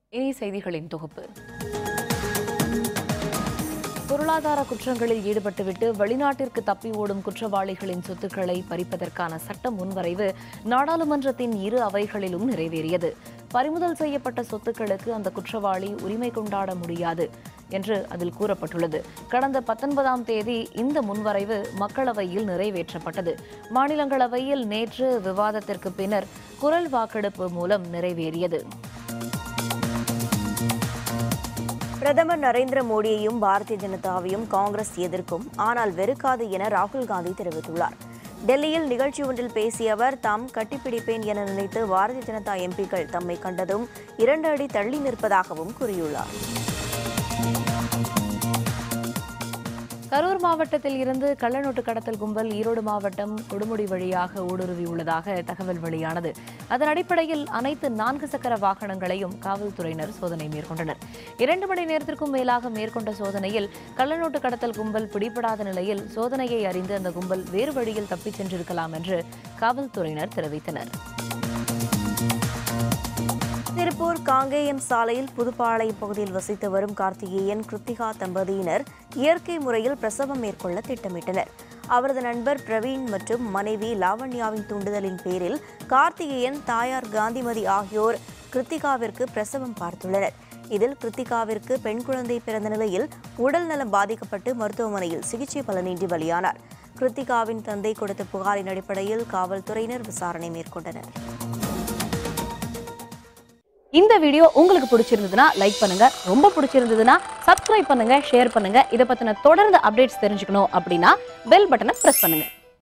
இனி செய்திகளின் தொகுப்பு பொருளாதார குற்றங்களில் ஈடுபட்டுவிட்டு வெளிநாட்டிற்கு தப்பி ஓடும் குற்றவாளிகளின் சொத்துக்களை பறிப்பதற்கான சட்ட முன்வரைவு நாடாளுமன்றத்தின் இரு அவைகளிலும் நிறைவேறியது பறிமுதல் செய்யப்பட்ட சொத்துக்களுக்கு அந்த குற்றவாளி உரிமை கொண்டாட முடியாது என்று அதில் கூறப்பட்டுள்ளது கடந்த பத்தொன்பதாம் தேதி இந்த முன்வரைவு மக்களவையில் நிறைவேற்றப்பட்டது மாநிலங்களவையில் நேற்று விவாதத்திற்கு பின்னர் குரல் வாக்கெடுப்பு மூலம் நிறைவேறியது பிரதமர் நரேந்திர மோடியையும் பாரதிய ஜனதாவையும் காங்கிரஸ் எதிர்க்கும் ஆனால் வெறுக்காது என ராகுல் காந்தி தெரிவித்துள்ளார் டெல்லியில் நிகழ்ச்சி ஒன்றில் பேசிய அவர் தாம் கட்டிப்பிடிப்பேன் என நினைத்து பாரதிய ஜனதா எம்பிக்கள் தம்மை கண்டதும் இரண்டு அடி தள்ளி நிற்பதாகவும் கூறியுள்ளார் கரூர் மாவட்டத்தில் இருந்து கள்ளநோட்டு கடத்தல் கும்பல் ஈரோடு மாவட்டம் கொடுமுடி வழியாக ஊடுருவியுள்ளதாக தகவல் வெளியானது அதன் அடிப்படையில் அனைத்து நான்கு சக்கர வாகனங்களையும் காவல்துறையினர் சோதனை மேற்கொண்டனர் இரண்டு மணி நேரத்திற்கும் மேலாக மேற்கொண்ட சோதனையில் கள்ளநோட்டு கடத்தல் கும்பல் பிடிபடாத நிலையில் சோதனையை அறிந்து அந்த கும்பல் வேறு வழியில் தப்பிச் சென்றிருக்கலாம் என்று காவல்துறையினர் தெரிவித்தனர் திருப்பூர் காங்கேயம் சாலையில் புதுப்பாளையம் பகுதியில் வசித்து வரும் கார்த்திகேயன் கிருத்திகா தம்பதியினர் இயற்கை முறையில் பிரசவம் மேற்கொள்ள திட்டமிட்டனர் அவரது நண்பர் பிரவீன் மற்றும் மனைவி லாவண்யாவின் தூண்டுதலின் பேரில் கார்த்திகேயன் தாயார் காந்திமதி ஆகியோர் கிருத்திகாவிற்கு பிரசவம் பார்த்துள்ளனர் இதில் கிருத்திகாவிற்கு பெண் குழந்தை பிறந்த நிலையில் உடல் நலம் பாதிக்கப்பட்டு மருத்துவமனையில் சிகிச்சை பலனின்றி பலியானார் கிருத்திகாவின் தந்தை கொடுத்த புகாரின் அடிப்படையில் காவல்துறையினர் விசாரணை மேற்கொண்டனர் இந்த வீடியோ உங்களுக்கு பிடிச்சிருந்ததுன்னா லைக் பண்ணுங்க ரொம்ப பிடிச்சிருந்ததுன்னா சப்ஸ்கிரைப் பண்ணுங்க ஷேர் பண்ணுங்க இதை பத்தின தொடர்ந்து அப்டேட்ஸ் தெரிஞ்சுக்கணும் அப்படின்னா பெல் பட்டனை பிரஸ் பண்ணுங்க